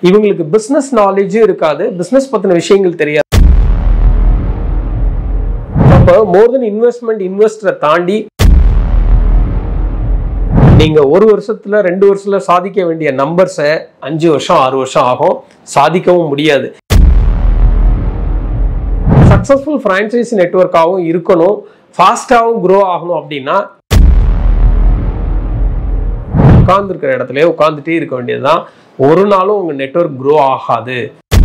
இவங்களுக்கு பிசினஸ் நாலேஜும் இருக்காது பிசினஸ் பத்தின விஷயங்கள் தெரியாது அப்போ மோர் தென் இன்வெஸ்ட்மெண்ட் இன்வெஸ்டரை தாண்டி நீங்க ஒரு வருஷத்துல ரெண்டு வருஷத்துல சாதிக்க வேண்டிய நம்பர்ஸை அஞ்சு வருஷம் ஆறு வருஷம் ஆகும் சாதிக்கவும் முடியாது சக்சஸ்ஃபுல் ஃப்ரான்ச்சைசி நெட்ஒர்க்காகவும் இருக்கணும் ஃபாஸ்டாகவும் க்ரோ ஆகணும் அப்படின்னா உட்கார்ந்துருக்கிற இடத்துல உட்காந்துட்டே இருக்க வேண்டியதுதான் ஒரு நாளும் உங்க நெட்ஒர்க் க்ரோ ஆகாது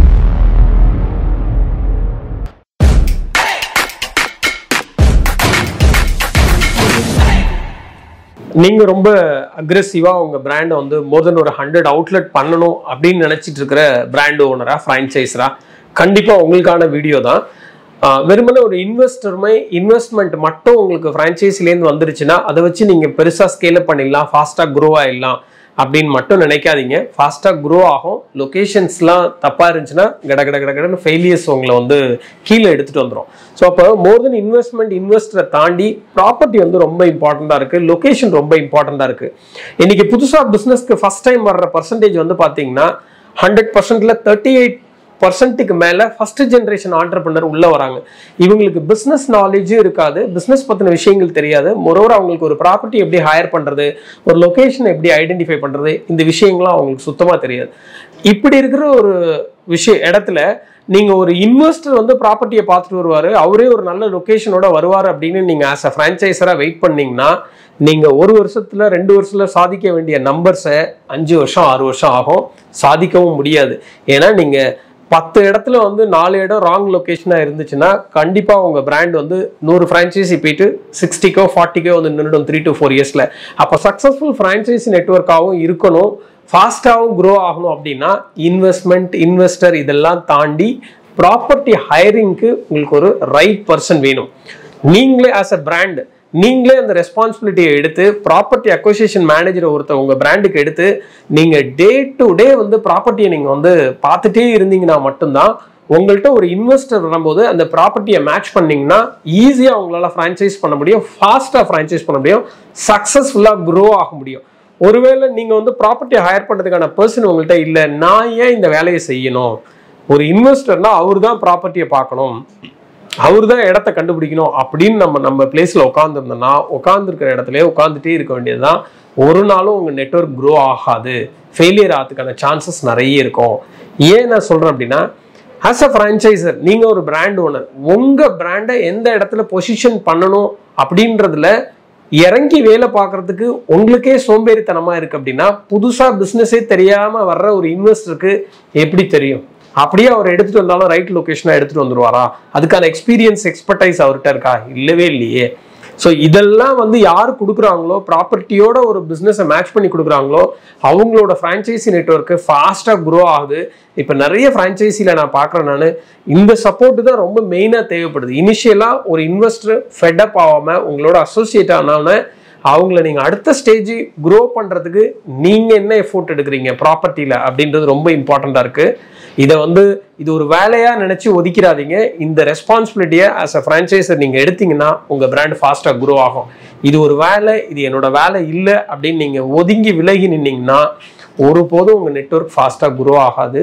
நீங்க ரொம்ப அக்ரெசிவா உங்க பிராண்டை வந்து மோர் தென் ஒரு ஹண்ட்ரட் அவுட்லெட் பண்ணணும் அப்படின்னு நினைச்சிட்டு இருக்கிற பிராண்ட் ஓனரா ஃப்ரான்ச்சைஸரா கண்டிப்பா உங்களுக்கான வீடியோ தான் ஆஹ் வெறுமனே ஒரு இன்வெஸ்டருமே இன்வெஸ்ட்மெண்ட் மட்டும் உங்களுக்கு ஃப்ரான்ச்சைஸிலேருந்து வந்துருச்சுன்னா அதை வச்சு நீங்க பெருசா ஸ்கேல் அப் பண்ணிடலாம் ஃபாஸ்டா க்ரோ ஆயிடலாம் அப்படின்னு மட்டும் நினைக்காதீங்க ஃபாஸ்ட்டாக க்ரோ ஆகும் லொக்கேஷன்ஸ்லாம் தப்பாக இருந்துச்சுன்னா கட கட கட கடன்னு ஃபெயிலியர்ஸ் உங்களை வந்து கீழே எடுத்துகிட்டு வந்துடும் ஸோ அப்போ மோர் தென் இன்வெஸ்ட்மெண்ட் இன்வெஸ்டரை தாண்டி ப்ராப்பர்ட்டி வந்து ரொம்ப இம்பார்ட்டண்ட்டாக இருக்குது லொக்கேஷன் ரொம்ப இம்பார்ட்டண்ட்டாக இருக்குது இன்னைக்கு புதுசாக பிஸ்னஸ்க்கு ஃபஸ்ட் டைம் வர்ற பர்சன்டேஜ் வந்து பார்த்தீங்கன்னா ஹண்ட்ரட் பர்சன்ட்ல தேர்ட்டி எயிட் பர்சன்ட்டுக்கு மேலே ஃபர்ஸ்ட் ஜென்ரேஷன் ஆண்டர்பனர் உள்ள வராங்க இவங்களுக்கு பிஸ்னஸ் நாலேஜும் இருக்காது பிஸ்னஸ் பற்றின விஷயங்கள் தெரியாது மொரோவர் அவங்களுக்கு ஒரு ப்ராப்பர்ட்டி எப்படி ஹையர் பண்ணுறது ஒரு லொக்கேஷன் எப்படி ஐடென்டிஃபை பண்ணுறது இந்த விஷயங்கள்லாம் அவங்களுக்கு சுத்தமாக தெரியாது இப்படி இருக்கிற ஒரு விஷய இடத்துல நீங்கள் ஒரு இன்வெஸ்டர் வந்து ப்ராப்பர்ட்டியை பார்த்துட்டு வருவார் அவரே ஒரு நல்ல லொக்கேஷனோட வருவார் அப்படின்னு நீங்கள் ஆஸ் அ ஃப்ரான்ச்சைஸராக வெயிட் பண்ணீங்கன்னா நீங்கள் ஒரு வருஷத்தில் ரெண்டு வருஷத்தில் சாதிக்க வேண்டிய நம்பர்ஸை அஞ்சு வருஷம் ஆறு வருஷம் ஆகும் சாதிக்கவும் முடியாது ஏன்னா நீங்கள் பத்து இடத்துல வந்து நாலு இடம் ராங் லொக்கேஷனாக இருந்துச்சுன்னா கண்டிப்பாக உங்கள் பிராண்ட் வந்து நூறு ஃப்ரான்ச்சைசி போயிட்டு சிக்ஸ்டிக்கோ ஃபார்ட்டிக்கோ வந்து நின்றுடும் த்ரீ டு ஃபோர் இயர்ஸில் அப்போ சக்ஸஸ்ஃபுல் ஃப்ரான்ச்சைசி நெட்ஒர்க்காகவும் இருக்கணும் ஃபாஸ்ட்டாகவும் க்ரோ ஆகணும் அப்படின்னா இன்வெஸ்ட்மெண்ட் இன்வெஸ்டர் இதெல்லாம் தாண்டி ப்ராப்பர்ட்டி ஹையரிங்க்கு உங்களுக்கு ஒரு ரைட் பர்சன் வேணும் நீங்களே ஆஸ் அ பிராண்ட் நீங்களே அந்த ரெஸ்பான்சிபிலிட்டியை எடுத்து ப்ராப்பர்ட்டி அக்வசிஷன் மேனேஜர் ஒருத்தர் உங்க பிராண்டுக்கு எடுத்து நீங்க டே டு டே வந்து ப்ராப்பர்ட்டியை நீங்க வந்து பார்த்துட்டே இருந்தீங்கன்னா மட்டும்தான் உங்கள்கிட்ட ஒரு இன்வெஸ்டர் வரும்போது அந்த ப்ராப்பர்ட்டியை மேட்ச் பண்ணீங்கன்னா ஈஸியாக உங்களால் ஃப்ரான்ச்சைஸ் பண்ண முடியும் ஃபாஸ்ட்டாக ஃப்ரான்ச்சைஸ் பண்ண முடியும் சக்ஸஸ்ஃபுல்லாக க்ரோ ஆக முடியும் ஒருவேளை நீங்கள் வந்து ப்ராப்பர்ட்டியை ஹையர் பண்ணுறதுக்கான பர்சன் உங்கள்கிட்ட இல்லை நான் ஏன் இந்த வேலையை செய்யணும் ஒரு இன்வெஸ்டர்னா அவர் தான் ப்ராப்பர்ட்டியை பார்க்கணும் அவர் தான் இடத்த கண்டுபிடிக்கணும் அப்படின்னு நம்ம நம்ம பிளேஸ்ல உட்காந்துருந்தோம்னா உட்காந்துருக்கிற இடத்துல உட்காந்துட்டே இருக்க வேண்டியதுதான் ஒரு நாளும் உங்க நெட்ஒர்க் க்ரோ ஆகாது ஃபெயிலியர் ஆகிறதுக்கான சான்சஸ் நிறைய இருக்கும் ஏன் நான் சொல்றேன் அப்படின்னா ஆஸ் அ ஃப்ரான்ச்சைசர் நீங்க ஒரு பிராண்ட் ஓனர் உங்க பிராண்டை எந்த இடத்துல பொசிஷன் பண்ணணும் அப்படின்றதுல இறங்கி வேலை பார்க்கறதுக்கு உங்களுக்கே சோம்பேறித்தனமா இருக்கு அப்படின்னா புதுசா பிசினஸே தெரியாம வர்ற ஒரு இன்வெஸ்டருக்கு எப்படி தெரியும் அப்படியே அவர் எடுத்துட்டு வந்தாலும் ரைட் லொகேஷனா எடுத்துட்டு வந்துருவாரா அதுக்கான எக்ஸ்பீரியன்ஸ் எக்ஸ்பர்டைஸ் அவர்கிட்ட இருக்கா இல்லவே இல்லையே ஸோ இதெல்லாம் வந்து யார் கொடுக்குறாங்களோ ப்ராப்பர்ட்டியோட ஒரு பிஸ்னஸை மேட்ச் பண்ணி கொடுக்குறாங்களோ அவங்களோட ஃப்ரான்ச்சைசி நெட்ஒர்க்கு ஃபாஸ்ட்டாக க்ரோ ஆகுது இப்போ நிறைய ஃப்ரான்ச்சைசியில் நான் பார்க்குறேன் நான் இந்த சப்போர்ட் தான் ரொம்ப மெயினாக தேவைப்படுது இனிஷியலாக ஒரு இன்வெஸ்டர் ஃபெட்டப் ஆகாமல் உங்களோட அசோசியேட் ஆனாமல் அவங்கள நீங்கள் அடுத்த ஸ்டேஜ் க்ரோ பண்ணுறதுக்கு நீங்கள் என்ன எஃபோர்ட் எடுக்கிறீங்க ப்ராப்பர்ட்டியில் அப்படின்றது ரொம்ப இம்பார்ட்டண்ட்டாக இருக்குது இதை வந்து இது ஒரு வேலையாக நினச்சி ஒதுக்கிறாதீங்க இந்த ரெஸ்பான்சிபிலிட்டியை ஆஸ் அ ஃப்ரான்ச்சைசர் நீங்கள் எடுத்தீங்கன்னா உங்கள் பிராண்ட் ஃபாஸ்ட்டாக க்ரோ ஆகும் இது ஒரு வேலை இது என்னோட வேலை இல்லை அப்படின்னு நீங்கள் ஒதுங்கி விலகி நின்னீங்கன்னா ஒருபோதும் உங்கள் நெட்ஒர்க் ஃபாஸ்ட்டாக க்ரோ ஆகாது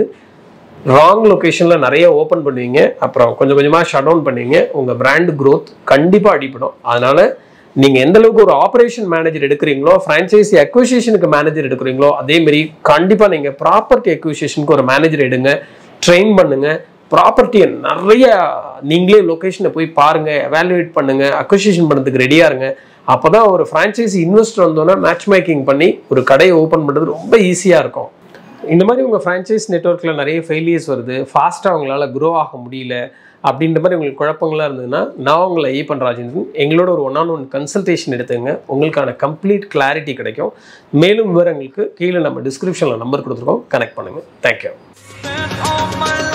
ராங் லொக்கேஷனில் நிறைய ஓப்பன் பண்ணுவீங்க அப்புறம் கொஞ்சம் கொஞ்சமாக ஷட் டவுன் பண்ணுவீங்க உங்கள் பிராண்ட் growth கண்டிப்பாக அடிப்படும் அதனால நீங்கள் எந்த அளவுக்கு ஒரு ஆப்ரேஷன் மேனேஜர் எடுக்கிறீங்களோ ஃப்ரான்ச்சைசி அக்விசிஷனுக்கு மேனேஜர் எடுக்கிறீங்களோ அதே மாதிரி கண்டிப்பாக நீங்கள் ப்ராப்பர்ட்டி அக்விசிஷனுக்கு ஒரு மேனேஜர் எடுங்க ட்ரெயின் பண்ணுங்க ப்ராப்பர்ட்டியை நிறைய நீங்களே லொக்கேஷனை போய் பாருங்க எவாலுவேட் பண்ணுங்க அக்விசிஷன் பண்ணுறதுக்கு ரெடியாக இருங்க அப்பதான் ஒரு ஃப்ரான்ச்சைசி இன்வெஸ்டர் வந்தோன்னா மேட்ச் மேக்கிங் பண்ணி ஒரு கடையை ஓப்பன் பண்ணுறது ரொம்ப ஈஸியாக இருக்கும் இந்த மாதிரி உங்கள் ஃப்ரான்ச்சைஸ் நெட்ஒர்க்கில் நிறைய ஃபெயிலியர்ஸ் வருது ஃபாஸ்ட்டாக உங்களால் க்ரோ ஆக முடியல அப்படின்ற மாதிரி உங்களுக்கு குழப்பங்களாக இருந்ததுன்னா நான் உங்களை ஐயப்பன் ராஜேந்திரன் எங்களோட ஒரு ஒன் ஆன் ஒன் கன்சல்டேஷன் எடுத்துங்க உங்களுக்கான கம்ப்ளீட் கிளாரிட்டி கிடைக்கும் மேலும் விவரங்களுக்கு கீழே நம்ம டிஸ்கிரிப்ஷனில் நம்பர் கொடுத்துருக்கோம் கனெக்ட் பண்ணுங்கள் thank you Spent all my life